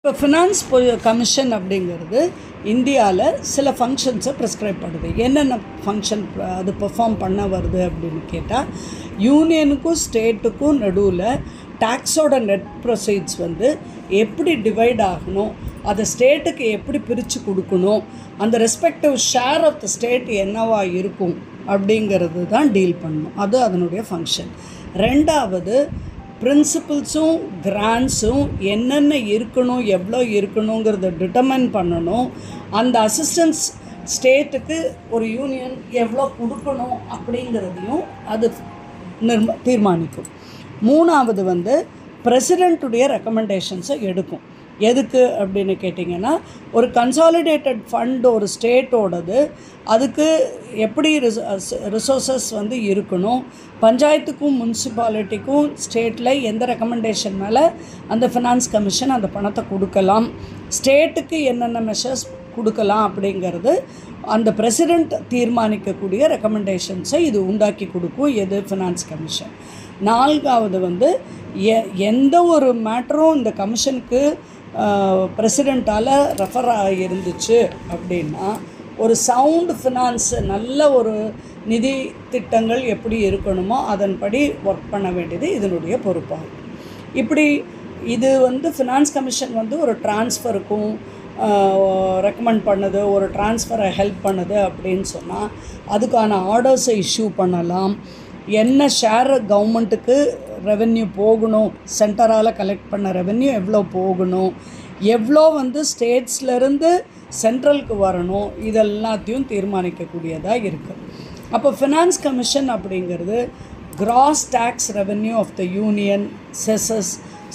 இப்போ finance commission அப்படிங்கிறது இந்தியாவில் சில ஃபங்க்ஷன்ஸை ப்ரிஸ்கிரைப் பண்ணுது என்னென்ன ஃபங்க்ஷன் அது பெர்ஃபார்ம் பண்ண வருது அப்படின்னு கேட்டால் யூனியனுக்கும் ஸ்டேட்டுக்கும் நடுவில் டேக்ஸோட நெட் ப்ரொசீட்ஸ் வந்து எப்படி டிவைட் ஆகணும் அதை ஸ்டேட்டுக்கு எப்படி பிரித்து கொடுக்கணும் அந்த respective share of the state என்னவா இருக்கும் அப்படிங்கிறது தான் டீல் பண்ணணும் அது அதனுடைய ஃபங்க்ஷன் ரெண்டாவது பிரின்சிபல்ஸும் கிராண்ட்ஸும் என்னென்ன இருக்கணும் எவ்வளோ இருக்கணுங்கிறத டிட்டர்மைன் பண்ணணும் அந்த அசிஸ்டன்ஸ் ஸ்டேட்டுக்கு ஒரு யூனியன் எவ்வளோ கொடுக்கணும் அப்படிங்கிறதையும் அது நிர்ம தீர்மானிக்கும் மூணாவது வந்து பிரசிடெண்ட்டுடைய ரெக்கமெண்டேஷன்ஸை எடுக்கும் எதுக்கு அப்படின்னு கேட்டிங்கன்னா ஒரு கன்சாலிடேட்டட் ஃபண்ட் ஒரு ஸ்டேட்டோடது அதுக்கு எப்படி ரிசோர்ஸஸ் வந்து இருக்கணும் பஞ்சாயத்துக்கும் முனிசிபாலிட்டிக்கும் ஸ்டேட்டில் எந்த ரெக்கமெண்டேஷன் மேலே அந்த ஃபினான்ஸ் கமிஷன் அந்த பணத்தை கொடுக்கலாம் ஸ்டேட்டுக்கு என்னென்ன மெஷர்ஸ் கொடுக்கலாம் அப்படிங்கிறது அந்த பிரசிடெண்ட் தீர்மானிக்கக்கூடிய ரெக்கமெண்டேஷன்ஸை இது உண்டாக்கி கொடுக்கும் எது ஃபினான்ஸ் கமிஷன் நான்காவது வந்து எ எந்த ஒரு மேட்டரும் இந்த கமிஷனுக்கு பிரசிடெண்ட்டால் ரெஃபர் ஆகியிருந்துச்சு அப்படின்னா ஒரு சவுண்ட் ஃபினான்ஸ் நல்ல ஒரு நிதி திட்டங்கள் எப்படி இருக்கணுமோ அதன்படி ஒர்க் பண்ண வேண்டியது இதனுடைய பொறுப்பாகும் இப்படி இது வந்து ஃபினான்ஸ் கமிஷன் வந்து ஒரு டிரான்ஸ்ஃபருக்கும் ரெக்கமெண்ட் பண்ணுது ஒரு ட்ரான்ஸ்ஃபரை ஹெல்ப் பண்ணுது அப்படின்னு சொன்னால் அதுக்கான ஆர்டர்ஸை இஷ்யூ பண்ணலாம் என்ன ஷேர் கவர்மெண்ட்டுக்கு ரெவென்யூ போகணும் சென்டரால் கலெக்ட் பண்ண ரெவென்யூ எவ்வளோ போகணும் எவ்வளோ வந்து ஸ்டேட்ஸ்லேருந்து சென்ட்ரலுக்கு வரணும் இதெல்லாத்தையும் தீர்மானிக்கக்கூடியதாக இருக்குது அப்போ ஃபினான்ஸ் கமிஷன் அப்படிங்கிறது gross tax revenue of the union cesses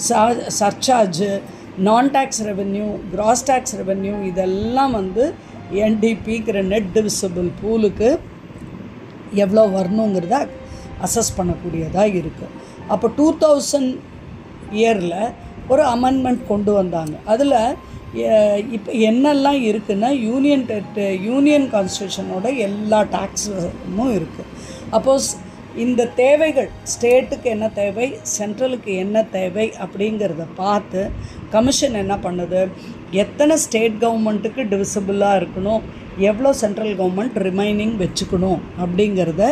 surcharge non tax revenue gross tax revenue இதெல்லாம் வந்து என்டிபிங்கிற நெட் டிவிசிபிள் பூலுக்கு எவ்வளோ வரணுங்கிறத அசஸ் பண்ணக்கூடியதாக இருக்குது அப்போ டூ தௌசண்ட் இயரில் ஒரு அமெண்ட்மெண்ட் கொண்டு வந்தாங்க அதில் இப்போ என்னெல்லாம் இருக்குன்னா யூனியன் யூனியன் கான்ஸ்டியூஷனோட எல்லா டேக்ஸும் இருக்குது அப்போஸ் இந்த தேவைகள் ஸ்டேட்டுக்கு என்ன தேவை சென்ட்ரலுக்கு என்ன தேவை அப்படிங்கிறத பார்த்து கமிஷன் என்ன பண்ணுது எத்தனை ஸ்டேட் கவர்மெண்ட்டுக்கு டிவிசிபிளாக இருக்கணும் எவ்வளோ சென்ட்ரல் கவர்மெண்ட் ரிமைனிங் வச்சுக்கணும் அப்படிங்கிறத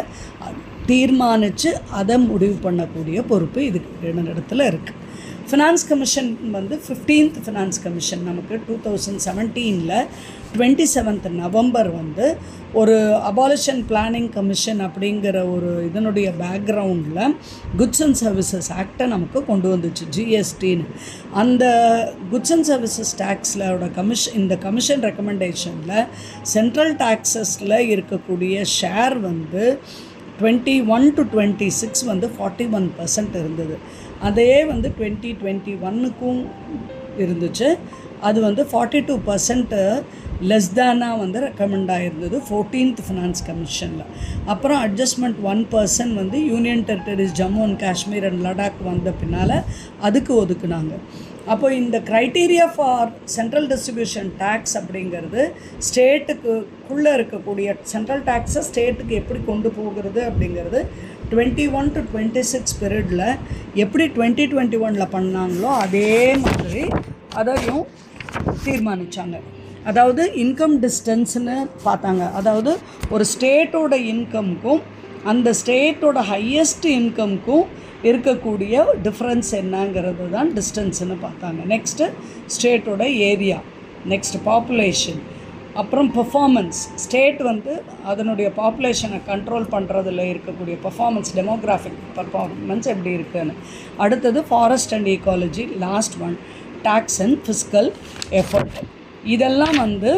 தீர்மானித்து அதை முடிவு பண்ணக்கூடிய பொறுப்பு இதுக்கு இடத்துல இருக்குது ஃபினான்ஸ் கமிஷன் வந்து ஃபிஃப்டீன்த் ஃபினான்ஸ் கமிஷன் நமக்கு டூ தௌசண்ட் செவன்டீனில் டுவெண்ட்டி செவன்த் நவம்பர் வந்து ஒரு அபாலிஷன் பிளானிங் கமிஷன் அப்படிங்கிற ஒரு இதனுடைய பேக்ரவுண்டில் குட்ஸ் அண்ட் சர்வீசஸ் ஆக்டை நமக்கு கொண்டு வந்துச்சு ஜிஎஸ்டின்னு அந்த குட்ஸ் அண்ட் சர்வீசஸ் டேக்ஸில் கமிஷன் இந்த கமிஷன் ரெக்கமெண்டேஷனில் சென்ட்ரல் டேக்ஸஸில் இருக்கக்கூடிய ஷேர் வந்து twenty one to twenty six வந்து ஃபார்ட்டி ஒன் பர்சன்ட் இருந்தது அதே வந்து டுவெண்ட்டி டுவெண்ட்டி ஒன்னுக்கும் இருந்துச்சு அது வந்து ஃபார்ட்டி டூ பர்சன்ட்டு லெஸ் தேனாக வந்து ரெக்கமெண்ட் ஆகிருந்தது ஃபோர்டீன்த் ஃபினான்ஸ் கமிஷனில் அப்புறம் அட்ஜஸ்ட்மெண்ட் ஒன் பர்சன்ட் வந்து union territories Jammu and Kashmir and Ladakh வந்த பின்னால் அதுக்கு ஒதுக்குனாங்க அப்போ இந்த criteria for central distribution tax அப்படிங்கிறது ஸ்டேட்டுக்குள்ளே இருக்கக்கூடிய சென்ட்ரல் டேக்ஸை ஸ்டேட்டுக்கு எப்படி கொண்டு போகிறது அப்படிங்கிறது twenty one to twenty six பீரியடில் எப்படி டுவெண்ட்டி டுவெண்ட்டி ஒனில் பண்ணாங்களோ அதே மாதிரி அதையும் தீர்மானித்தாங்க அதாவது இன்கம் டிஸ்டன்ஸ்னு பார்த்தாங்க அதாவது ஒரு ஸ்டேட்டோட இன்கம்க்கும் அந்த ஸ்டேட்டோட ஹையஸ்ட் இன்கம்க்கும் இருக்கக்கூடிய டிஃப்ரென்ஸ் என்னங்கிறது தான் டிஸ்டன்ஸ்னு பார்த்தாங்க நெக்ஸ்ட்டு ஸ்டேட்டோட ஏரியா நெக்ஸ்ட் பாப்புலேஷன் அப்புறம் பெர்ஃபார்மன்ஸ் ஸ்டேட் வந்து அதனுடைய பாப்புலேஷனை கண்ட்ரோல் பண்ணுறதுல இருக்கக்கூடிய பெர்ஃபார்மன்ஸ் டெமோகிராஃபிக் பர்ஃபார்மன்ஸ் எப்படி இருக்குன்னு அடுத்தது forest and ecology last one tax and fiscal effort இதெல்லாம் வந்து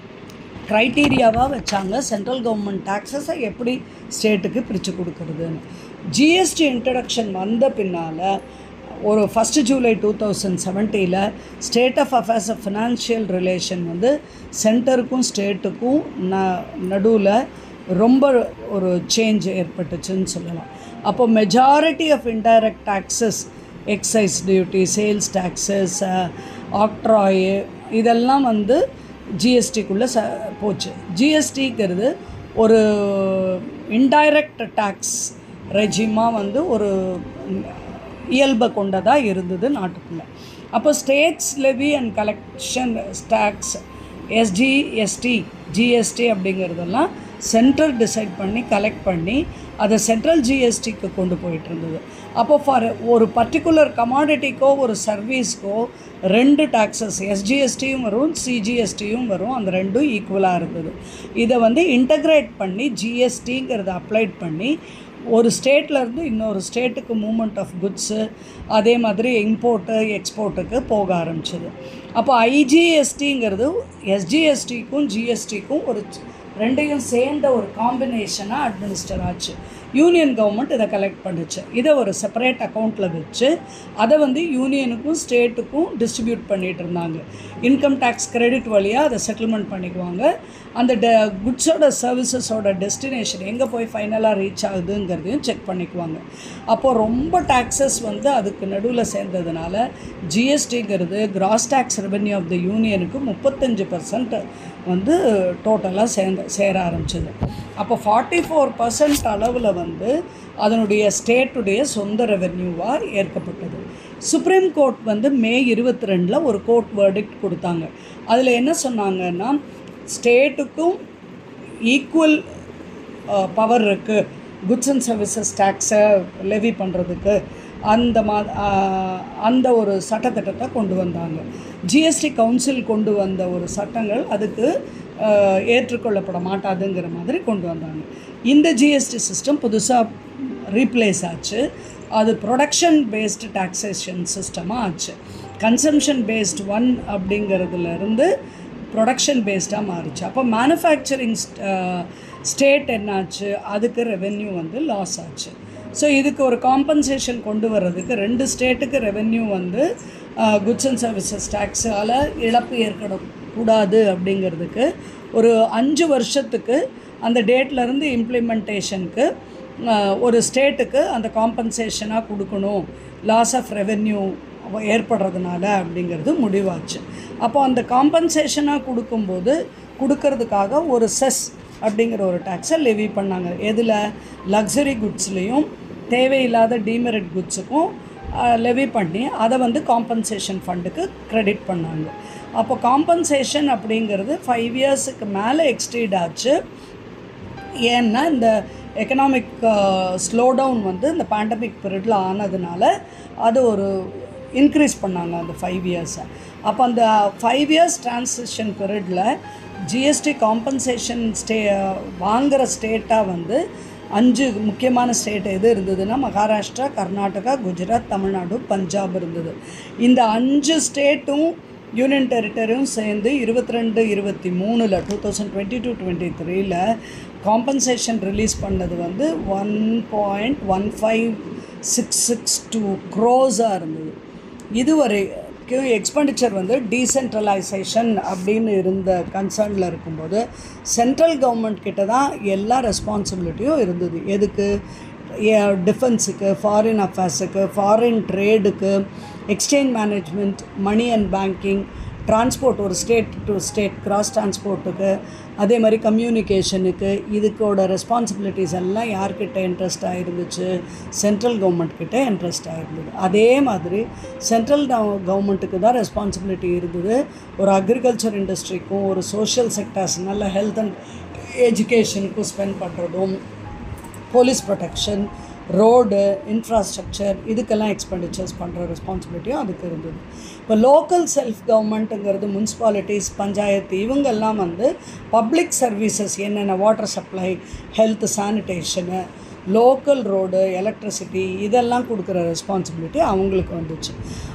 க்ரைட்டீரியாவாக வச்சாங்க சென்ட்ரல் கவர்மெண்ட் டேக்ஸஸை எப்படி ஸ்டேட்டுக்கு பிரித்து கொடுக்குறதுன்னு ஜிஎஸ்டி இன்ட்ரடக்ஷன் வந்த பின்னால் ஒரு ஃபஸ்ட்டு ஜூலை டூ தௌசண்ட் செவன்ட்டியில் state of affairs of financial relation வந்து சென்டருக்கும் ஸ்டேட்டுக்கும் ந நடுவில் ரொம்ப ஒரு சேஞ்ச் ஏற்பட்டுச்சுன்னு சொல்லலாம் அப்போ majority of indirect taxes excise duty sales taxes octroi இதெல்லாம் வந்து ஜிஎஸ்டிக்குள்ளே ச போச்சு ஜிஎஸ்டிங்கிறது ஒரு இன்டைரக்ட் டேக்ஸ் ரெஜிமாக வந்து ஒரு இயல்பை கொண்டதாக இருந்தது நாட்டுக்குள்ளே அப்போ states levy and collection tax ST ST GST அப்படிங்கிறதெல்லாம் சென்ட்ரல் டிசைட் பண்ணி கலெக்ட் பண்ணி அதை சென்ட்ரல் ஜிஎஸ்டிக்கு கொண்டு போயிட்டு இருந்தது அப்போ ஃபார் ஒரு பர்டிகுலர் கமாடிட்டிக்கோ ஒரு சர்வீஸ்க்கோ ரெண்டு டாக்ஸஸ் எஸ்ஜிஎஸ்டியும் வரும் சிஜிஎஸ்டியும் வரும் அந்த ரெண்டும் ஈக்குவலாக இருந்தது இதை வந்து இன்டகிரேட் பண்ணி ஜிஎஸ்டிங்கிறத அப்ளைட் பண்ணி ஒரு ஸ்டேட்லேருந்து இன்னொரு ஸ்டேட்டுக்கு மூமெண்ட் ஆஃப் குட்ஸு அதே மாதிரி இம்போர்ட்டு எக்ஸ்போர்ட்டுக்கு போக ஆரம்பிச்சது அப்போ ஐஜிஎஸ்டிங்கிறது எஸ்ஜிஎஸ்டிக்கும் ஜிஎஸ்டிக்கும் ஒரு ரெண்டையும் சேர்ந்த ஒரு காம்பினேஷனாக அட்மினிஸ்டர் ஆச்சு யூனியன் கவர்மெண்ட் இதை கலெக்ட் பண்ணுச்சு இதை ஒரு செப்பரேட் அக்கௌண்ட்டில் வச்சு அதை வந்து யூனியனுக்கும் ஸ்டேட்டுக்கும் டிஸ்ட்ரிபியூட் பண்ணிகிட்டு இருந்தாங்க இன்கம் டேக்ஸ் கிரெடிட் வழியாக அதை செட்டில்மெண்ட் பண்ணிக்குவாங்க அந்த ட குட்ஸோட சர்வீசஸோட டெஸ்டினேஷன் எங்கே போய் ஃபைனலாக ரீச் ஆகுதுங்கிறதையும் செக் பண்ணிக்குவாங்க அப்போது ரொம்ப டேக்ஸஸ் வந்து அதுக்கு நடுவில் சேர்ந்ததுனால ஜிஎஸ்டிங்கிறது gross tax revenue of the யூனியனுக்கு முப்பத்தஞ்சு பர்சன்ட் வந்து டோட்டலாக சேர்ந்த சேர ஆரம்பிச்சது அப்போ ஃபார்ட்டி ஃபோர் பர்சன்ட் அளவில் வந்து அதனுடைய ஸ்டேட்டுடைய சொந்த ரெவென்யூவாக ஏற்கப்பட்டது சுப்ரீம் கோர்ட் வந்து மே இருபத்தி ரெண்டில் ஒரு கோர்ட் வேர்டிக்ட் கொடுத்தாங்க அதில் என்ன சொன்னாங்கன்னா ஸ்டேட்டுக்கும் ஈக்குவல் பவர் இருக்குது குட்ஸ் அண்ட் சர்வீசஸ் டேக்ஸை லெவி பண்ணுறதுக்கு அந்த மா ஆஹ் அந்த ஒரு சட்டத்திட்டத்தை கொண்டு வந்தாங்க ஜிஎஸ்டி கவுன்சில் கொண்டு வந்த ஒரு சட்டங்கள் அதுக்கு ஆஹ் ஏற்றுக்கொள்ளப்பட மாட்டாதுங்கிற மாதிரி கொண்டு வந்தாங்க இந்த ஜிஎஸ்டி சிஸ்டம் புதுசாக ரீப்ளேஸ் ஆச்சு அது ப்ரொடக்ஷன் பேஸ்டு டாக்ஸேஷன் சிஸ்டமாக ஆச்சு கன்சம்ஷன் பேஸ்ட் ஒன் அப்படிங்கிறதுலேருந்து ப்ரொடக்ஷன் பேஸ்டாக மாறுச்சு அப்போ மேனுஃபேக்சரிங் ஸ்டேட் என்னாச்சு அதுக்கு ரெவென்யூ வந்து லாஸ் ஆச்சு ஸோ இதுக்கு ஒரு காம்பன்சேஷன் கொண்டு வர்றதுக்கு ரெண்டு ஸ்டேட்டுக்கு ரெவென்யூ வந்து குட்ஸ் அண்ட் சர்வீசஸ் டேக்ஸால் இழப்பு ஏற்படக்கூடாது அப்படிங்கிறதுக்கு ஒரு அஞ்சு வருஷத்துக்கு அந்த டேட்லேருந்து இம்ப்ளிமெண்டேஷனுக்கு ஒரு ஸ்டேட்டுக்கு அந்த காம்பன்சேஷனாக கொடுக்கணும் லாஸ் ஆஃப் ரெவென்யூ ஏற்படுறதுனால அப்படிங்கிறது முடிவாச்சு அப்போ அந்த காம்பன்சேஷனாக கொடுக்கும்போது கொடுக்கறதுக்காக ஒரு செஸ் அப்படிங்கிற ஒரு டேக்ஸை லெவி பண்ணாங்க எதில் லக்ஸரி குட்ஸ்லேயும் தேவையில்லாத டிமெரிட் குட்ஸுக்கும் லெவி பண்ணி அதை வந்து காம்பன்சேஷன் ஃபண்டுக்கு க்ரெடிட் பண்ணாங்க அப்போ காம்பன்சேஷன் அப்படிங்கிறது ஃபைவ் இயர்ஸுக்கு மேலே எக்ஸ்டீட் ஆச்சு ஏன்னா இந்த எக்கனாமிக் ஸ்லோடவுன் வந்து இந்த பேண்டமிக் பீரியடில் ஆனதுனால அது ஒரு இன்க்ரீஸ் பண்ணாங்க அந்த ஃபைவ் இயர்ஸை அப்போ அந்த ஃபைவ் இயர்ஸ் டிரான்சிஷன் பீரியடில் ஜிஎஸ்டி காம்பன்சேஷன் ஸ்டே வாங்குகிற ஸ்டேட்டாக வந்து அஞ்சு முக்கியமான ஸ்டேட் எது இருந்ததுன்னா மகாராஷ்டிரா கர்நாடகா குஜராத் தமிழ்நாடு பஞ்சாப் இருந்தது இந்த அஞ்சு ஸ்டேட்டும் யூனியன் டெரிட்டரியும் சேர்ந்து இருபத்தி ரெண்டு இருபத்தி மூணில் two thousand twenty two twenty த்ரீல காம்பன்சேஷன் ரிலீஸ் பண்ணது வந்து one point one five six six two க்ரோஸாக இருந்தது இதுவரைக்கும் எக்ஸ்பெண்டிச்சர் வந்து டீசென்ட்ரலைசேஷன் அப்படின்னு இருந்த கன்சர்னில் இருக்கும்போது சென்ட்ரல் கவர்மெண்ட் கிட்ட தான் எல்லா ரெஸ்பான்சிபிலிட்டியும் இருந்தது எதுக்கு டிஃபென்ஸுக்கு ஃபாரின் அஃபேர்ஸுக்கு ஃபாரின் ட்ரேடுக்கு exchange management money and banking transport ஒரு ஸ்டேட் டு ஸ்டேட் கிராஸ் டிரான்ஸ்போர்ட்டுக்கு அதே மாதிரி கம்யூனிகேஷனுக்கு இதுக்கோட ரெஸ்பான்சிபிலிட்டிஸ் எல்லாம் யார்கிட்ட இன்ட்ரெஸ்டாக இருந்துச்சு சென்ட்ரல் கவர்மெண்ட் கிட்ட இன்ட்ரெஸ்டாக இருந்தது அதே மாதிரி சென்ட்ரல் கவர்மெண்ட்டுக்கு தான் ரெஸ்பான்சிபிலிட்டி இருந்தது ஒரு அக்ரிகல்ச்சர் இண்டஸ்ட்ரிக்கும் ஒரு சோஷியல் செக்டர்ஸ் நல்ல ஹெல்த் அண்ட் எஜுகேஷனுக்கும் ஸ்பெண்ட் பண்ணுறதும் போலீஸ் ப்ரொடெக்ஷன் ரோடு இன்ஃப்ராஸ்ட்ரக்சர் இதுக்கெல்லாம் எக்ஸ்பெண்டிச்சர்ஸ் பண்ணுற ரெஸ்பான்சிபிலிட்டியும் அதுக்கு இருந்தது இப்போ லோக்கல் செல்ஃப் கவர்மெண்ட்டுங்கிறது முனிசிபாலிட்டிஸ் பஞ்சாயத்து இவங்கெல்லாம் வந்து பப்ளிக் சர்வீசஸ் என்னென்ன water supply health sanitation local road electricity இதெல்லாம் கொடுக்குற ரெஸ்பான்சிபிலிட்டி அவங்களுக்கு வந்துச்சு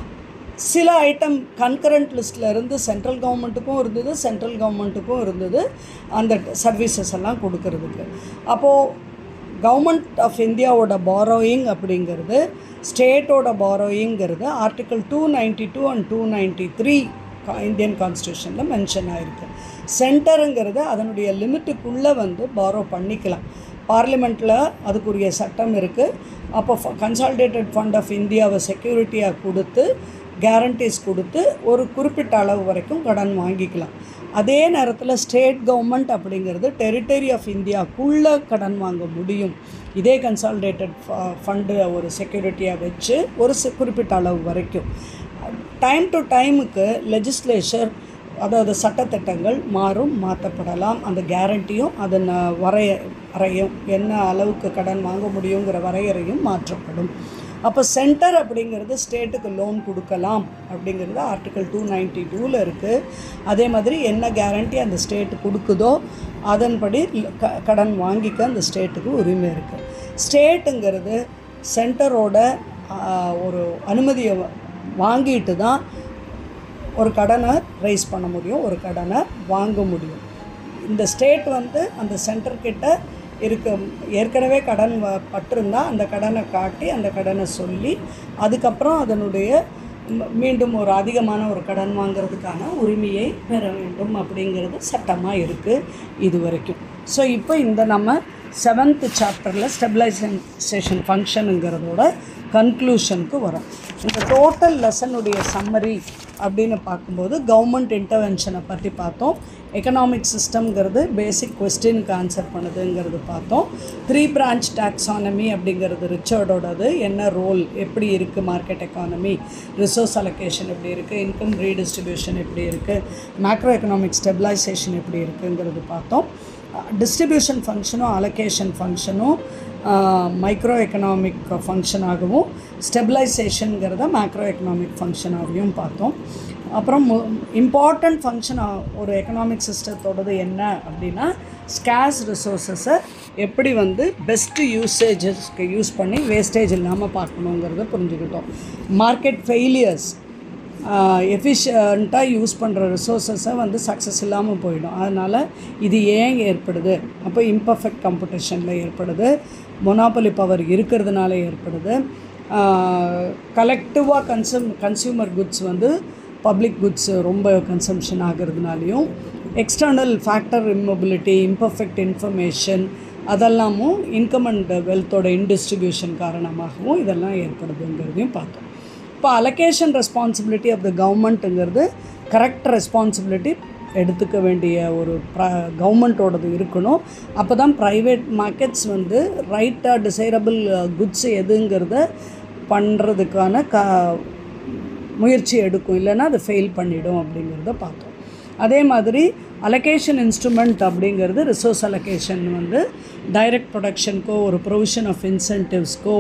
சில ஐட்டம் கன்கரண்ட் லிஸ்ட்டில் இருந்து சென்ட்ரல் கவர்மெண்ட்டுக்கும் இருந்தது சென்ட்ரல் கவர்மெண்ட்டுக்கும் இருந்தது அந்த சர்வீசஸ் எல்லாம் கொடுக்கறதுக்கு அப்போது கவர்மெண்ட் ஆஃப் இந்தியாவோட பாரோயிங் அப்படிங்கிறது ஸ்டேட்டோட பாரோயிங்கிறது article two ninety two and two ninety three Indian கான்ஸ்டியூஷனில் மென்ஷன் ஆகிருக்கு சென்டருங்கிறது அதனுடைய லிமிட்டுக்குள்ளே வந்து பாரோ பண்ணிக்கலாம் பார்லிமெண்ட்டில் அதுக்குரிய சட்டம் இருக்குது அப்போ கன்சால்டேட்டட் ஃபண்ட் ஆஃப் இந்தியாவை செக்யூரிட்டியாக கொடுத்து கேரண்டிஸ் கொடுத்து ஒரு குறிப்பிட்ட அளவு வரைக்கும் கடன் வாங்கிக்கலாம் அதே நேரத்தில் ஸ்டேட் கவர்மெண்ட் அப்படிங்கிறது டெரிட்டரி ஆஃப் இந்தியாக்குள்ளே கடன் வாங்க முடியும் இதே கன்சால்டேட்டட் ஃபண்டு ஒரு செக்யூரிட்டியாக வச்சு ஒரு சி- குறிப்பிட்ட அளவு வரைக்கும் டைம் டு டைமுக்கு லெஜிஸ்லேச்சர் அதாவது சட்டத்திட்டங்கள் மாறும் மாற்றப்படலாம் அந்த கேரண்டியும் அதன் வரைய வரையும் என்ன அளவுக்கு கடன் வாங்க முடியுங்கிற வரையறையும் மாற்றப்படும் அப்போ சென்டர் அப்படிங்கிறது ஸ்டேட்டுக்கு லோன் கொடுக்கலாம் அப்படிங்கிறது ஆர்டிகல் டூ நைன்டி டூவில் இருக்குது அதே மாதிரி என்ன கேரண்டி அந்த ஸ்டேட்டு கொடுக்குதோ அதன்படி க கடன் வாங்கிக்க அந்த ஸ்டேட்டுக்கு உரிமை இருக்குது ஸ்டேட்டுங்கிறது சென்டரோட ஒரு அனுமதியை வ- வாங்கிட்டு தான் ஒரு கடனை ரைஸ் பண்ண முடியும் ஒரு கடனை வாங்க முடியும் இந்த ஸ்டேட் வந்து அந்த சென்டர் கிட்ட இருக்க ஏற்கனவே கடன் வ- பட்டிருந்தா அந்த கடனை காட்டி அந்த கடனை சொல்லி அதுக்கப்புறம் அதனுடைய ம- மீண்டும் ஒரு அதிகமான ஒரு கடன் வாங்குறதுக்கான உரிமையை பெற வேண்டும் அப்படிங்கிறது சட்டமாக இருக்குது இது வரைக்கும் ஸோ இப்போ இந்த நம்ம செவன்த் சாப்டரில் ஸ்டெபிலைசேஷன் ஃபங்க்ஷனுங்கிறதோட கன்க்ளூஷனுக்கு வரோம் இந்த டோட்டல் லெசனுடைய சம்மரி அப்படின்னு பார்க்கும்போது கவர்மெண்ட் இன்டர்வென்ஷனை பற்றி பார்த்தோம் எக்கனாமிக் சிஸ்டம்ங்கிறது பேசிக் கொஸ்டினுக்கு ஆன்சர் பண்ணுதுங்கிறது பார்த்தோம் த்ரீ பிரான்ச் டாக்ஸானமி அப்படிங்கிறது ரிச்சர்டோடது என்ன ரோல் எப்படி இருக்குது மார்க்கெட் எக்கானமி ரிசோர்ஸ் அலோகேஷன் எப்படி இருக்குது இன்கம் ரீடிஸ்ட்ரிபியூஷன் எப்படி இருக்குது மேக்ரோ எக்கனாமிக் ஸ்டெபிலைசேஷன் எப்படி இருக்குங்கிறது பார்த்தோம் டிஸ்ட்ரிபியூஷன் ஃபங்க்ஷனும் அலோகேஷன் ஃபங்க்ஷனும் மைக்ரோ எக்கனாமிக் ஃபங்க்ஷனாகவும் ஸ்டெபிலைசேஷனுங்கிறத மேக்ரோ எக்கனாமிக் ஃபங்க்ஷனாகவும் பார்த்தோம் அப்புறம் இம்பார்ட்டண்ட் ஃபங்க்ஷன் ஒரு எக்கனாமிக் சிஸ்டத்தோடது என்ன அப்படின்னா ஸ்கேஸ் ரிசோர்ஸஸை எப்படி வந்து பெஸ்ட்டு யூசேஜஸ்க்கு யூஸ் பண்ணி வேஸ்டேஜ் இல்லாமல் பார்க்கணுங்கிறத புரிஞ்சுக்கிட்டோம் மார்க்கெட் ஃபெயிலியர்ஸ் எஃபிஷியண்ட்டாக யூஸ் பண்ணுற ரிசோர்ஸஸை வந்து சக்ஸஸ் இல்லாமல் போயிடும் அதனால் இது ஏன் ஏற்படுது அப்போ இம்பர்ஃபெக்ட் காம்படிஷனில் ஏற்படுது மொனாபலி பவர் இருக்கிறதுனால ஏற்படுது கலெக்டிவாக கன்சூம் கன்சியூமர் குட்ஸ் வந்து பப்ளிக் குட்ஸ் ரொம்ப கன்சம்ஷன் ஆகிறதுனாலையும் external factor immobility imperfect information அதெல்லாமும் இன்கம் அண்ட் வெல்த்தோட இன்டிஸ்ட்ரிபியூஷன் காரணமாகவும் இதெல்லாம் ஏற்படுதுங்கிறதையும் பார்த்தோம் இப்போ அலோகேஷன் ரெஸ்பான்சிபிலிட்டி ஆஃப் த கவர்மெண்ட்டுங்கிறது கரெக்ட் ரெஸ்பான்சிபிலிட்டி எடுத்துக்க வேண்டிய ஒரு ப்ர கவர்மெண்ட்டோடது இருக்கணும் அப்போ தான் ப்ரைவேட் மார்க்கெட்ஸ் வந்து ரைட்டாக டிசைரபிள் குட்ஸ் எதுங்கிறத பண்ணுறதுக்கான க முயற்சி எடுக்கும் இல்லைன்னா அது ஃபெயில் பண்ணிடும் அப்படிங்கிறத பார்த்தோம் அதே மாதிரி அலோகேஷன் இன்ஸ்ட்ருமெண்ட் அப்படிங்கிறது ரிசோர்ஸ் அலோகேஷன் வந்து டைரக்ட் ப்ரொடக்ஷனுக்கோ ஒரு ப்ரொவிஷன் ஆஃப் இன்சென்டிவ்ஸ்க்கோ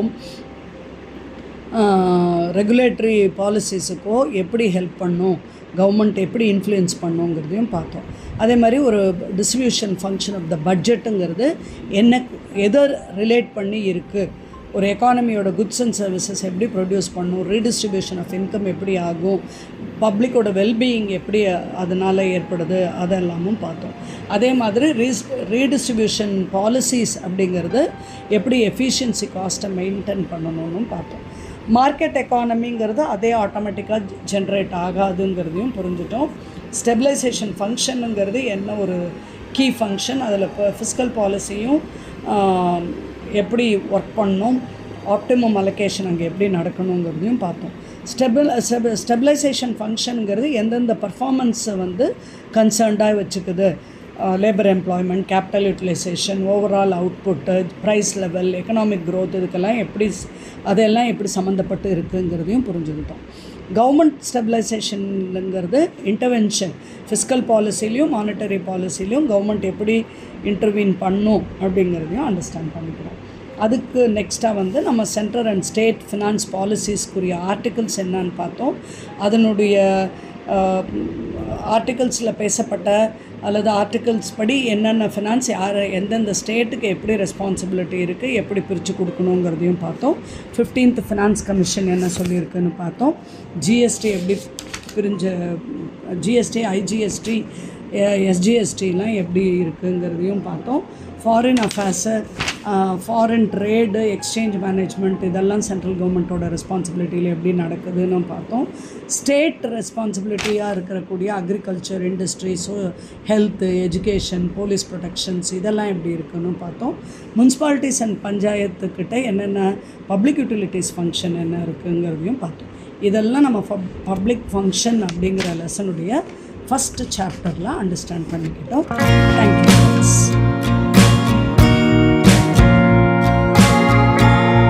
ரெகுலேட்டரி பாலிசிஸுக்கோ எப்படி ஹெல்ப் பண்ணும் கவர்மெண்ட் எப்படி இன்ஃப்ளூயன்ஸ் பண்ணுங்கிறதையும் பார்த்தோம் அதே மாதிரி ஒரு டிஸ்ட்ரிபியூஷன் ஃபங்க்ஷன் ஆஃப் த பட்ஜெட்டுங்கிறது என்ன எதை ரிலேட் பண்ணி இருக்குது ஒரு எக்கானமியோட குட்ஸ் அண்ட் சர்வீசஸ் எப்படி ப்ரொடியூஸ் பண்ணும் ரீடிஸ்ட்ரிபியூஷன் ஆஃப் இன்கம் எப்படி ஆகும் பப்ளிக்கோட வெல்பீயிங் எப்படி அதனால் ஏற்படுது அதெல்லாமும் பார்த்தோம் அதே மாதிரி ரீஸ் ரீடிஸ்ட்ரிபியூஷன் பாலிசிஸ் அப்படிங்கிறது எப்படி எஃபிஷியன்சி காஸ்ட்டை மெயின்டைன் பண்ணணும்னு பார்த்தோம் மார்க்கெட் எக்கானமிங்கிறது அதே ஆட்டோமேட்டிக்காக ஜென்ரேட் ஆகாதுங்கிறதையும் புரிஞ்சுட்டோம் ஸ்டெபிலைசேஷன் ஃபங்க்ஷனுங்கிறது என்ன ஒரு கீ ஃபங்க்ஷன் அதில் இப்போ ஃபிஸ்கல் பாலிசியும் எப்படி ஒர்க் பண்ணணும் ஆப்டிமம் அலோகேஷன் அங்கே எப்படி நடக்கணுங்கிறதையும் பார்த்தோம் ஸ்டெபில் ஸ்டெபிலைசேஷன் ஃபங்க்ஷனுங்கிறது எந்தெந்த பர்ஃபார்மன்ஸை வந்து கன்சர்ன்டாக வச்சுக்குது labour employment capital utilization overall output price level economic growth இதுக்கெல்லாம் எப்படி ஸ்- அதெல்லாம் எப்படி சம்மந்தப்பட்டு இருக்குங்கிறதையும் புரிஞ்சுக்கிட்டோம் கவர்மெண்ட் ஸ்டெபிலைசேஷனுங்கிறது இன்டர்வென்ஷன் ஃபிஸ்கல் பாலிசிலையும் மானிட்டரி பாலிசிலையும் கவர்மெண்ட் எப்படி இன்டர்வீன் பண்ணும் அப்படிங்கிறதையும் அண்டர்ஸ்டாண்ட் பண்ணிக்கிறோம் அதுக்கு நெக்ஸ்ட்டாக வந்து நம்ம சென்ட்ரல் அண்ட் ஸ்டேட் ஃபினான்ஸ் பாலிசிஸ்க்குரிய ஆர்டிகல்ஸ் என்னன்னு பார்த்தோம் அதனுடைய ஆர்டிகல்ஸில் பேசப்பட்ட அல்லது ஆர்டிகல்ஸ் படி என்னென்ன ஃபினான்ஸ் யார் எந்தெந்த ஸ்டேட்டுக்கு எப்படி ரெஸ்பான்சிபிலிட்டி இருக்குது எப்படி பிரித்து கொடுக்கணுங்கிறதையும் பார்த்தோம் ஃபிஃப்டீன்த் ஃபினான்ஸ் கமிஷன் என்ன சொல்லியிருக்குன்னு பார்த்தோம் ஜிஎஸ்டி எப்படி பிரிஞ்ச ஜிஎஸ்டி ஐஜிஎஸ்டி எஸ்ஜிஎஸ்டிலாம் எப்படி இருக்குங்கிறதையும் பார்த்தோம் ஃபாரின் அஃபேர்ஸை ஃபாரின் ட்ரேடு எக்ஸ்சேஞ்ச் மேனேஜ்மெண்ட் இதெல்லாம் சென்ட்ரல் கவர்மெண்ட்டோட ரெஸ்பான்சிபிலிட்டியில் எப்படி நடக்குதுன்னு பார்த்தோம் ஸ்டேட் ரெஸ்பான்சிபிலிட்டியாக இருக்கக்கூடிய agriculture industries health education police protections இதெல்லாம் எப்படி இருக்குன்னு பார்த்தோம் முனிசிபாலிட்டிஸ் அண்ட் பஞ்சாயத்துக்கிட்ட என்னென்ன பப்ளிக் யூட்டிலிட்டிஸ் ஃபங்க்ஷன் என்ன இருக்குங்கிறதையும் பார்த்தோம் இதெல்லாம் நம்ம பப் பப்ளிக் ஃபங்க்ஷன் அப்படிங்கிற லெசனுடைய ஃபஸ்ட்டு சாப்டரில் அண்டர்ஸ்டாண்ட் பண்ணிக்கிட்டோம் தேங்க்யூ